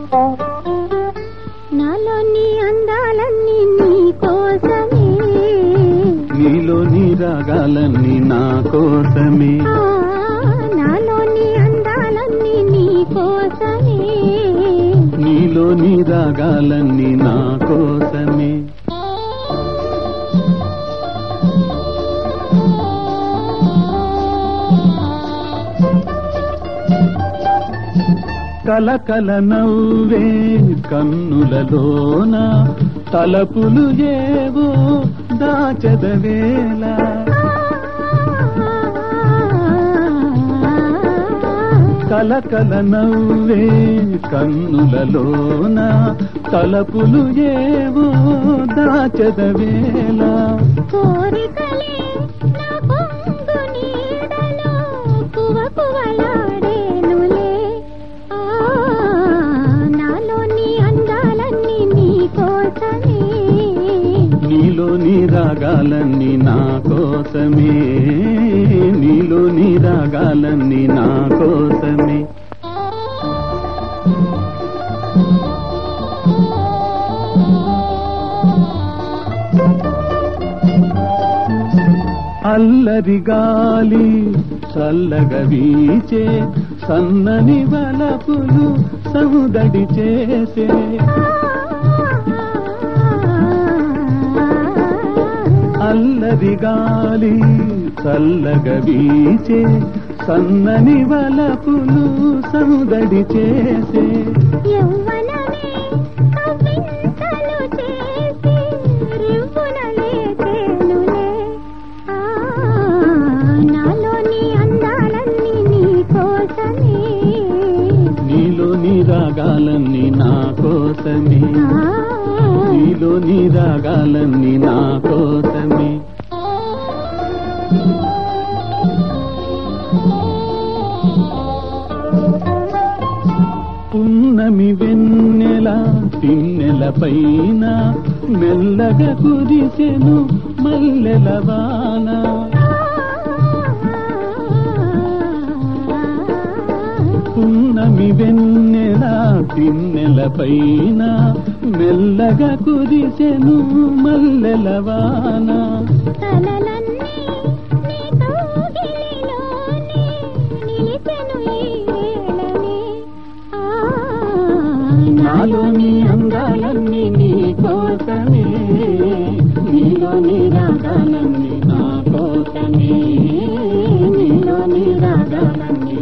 నాలోని అందాలన్నీ నీ కోసమే నీలోని రాగాలన్నీ నా కోసమే ఆ, నాలోని అందాలన్నీ నీ కోసమే నీలోని రాగాలన్నీ నా కోసమే కలకల నవ్వే కన్నులలోన తలపులు ఏవో దాచదవేళ కలకల నవ్వే కన్నులలోన తలపులు ఏవో దాచదవేళ కోరికలే నా పొంగు నీడలో కువ కువలాడేనులే ఆ, నాలోని అందాలన్నీ నీ కోసమే నీలోని రాగాలన్నీ నా కోసమే నీలోని రాగాలన్నీ నా కోసమే అల్లరి గాలి చల్లగా వీచే సన్నని వలపులు సముదడి చేసే అల్లరి గాలి చల్లగా వీచే సన్నని వలపులు సముదడి చేసే యవ్వనమే కవ్వింతలు చేసి రివ్వున లేచేనులే. ఆ, నాలోని అందాలన్నీ నీ కోసమే నీలోని రాగాలన్నీ నా కోసమే ఆ, నీలోని రాగాలన్నీ నా కోసమే పున్నమి వెన్నెల తిన్నెల పైన మెల్లగా కురిసెను మల్లెల వాన పున్నమి వెన్నెల తిన్నెల పైన మెల్లగా కురిసెను మల్లెల వాన కలలన్నీ నీ కౌగిలిలోనే నిలిచెను ఈ వేళనే. ఆ, నాలోని అందాలన్నీ నీ కోసమే నీలోని రాగాలన్నీ నా కోసమే నీలోని రాగాలన్నీ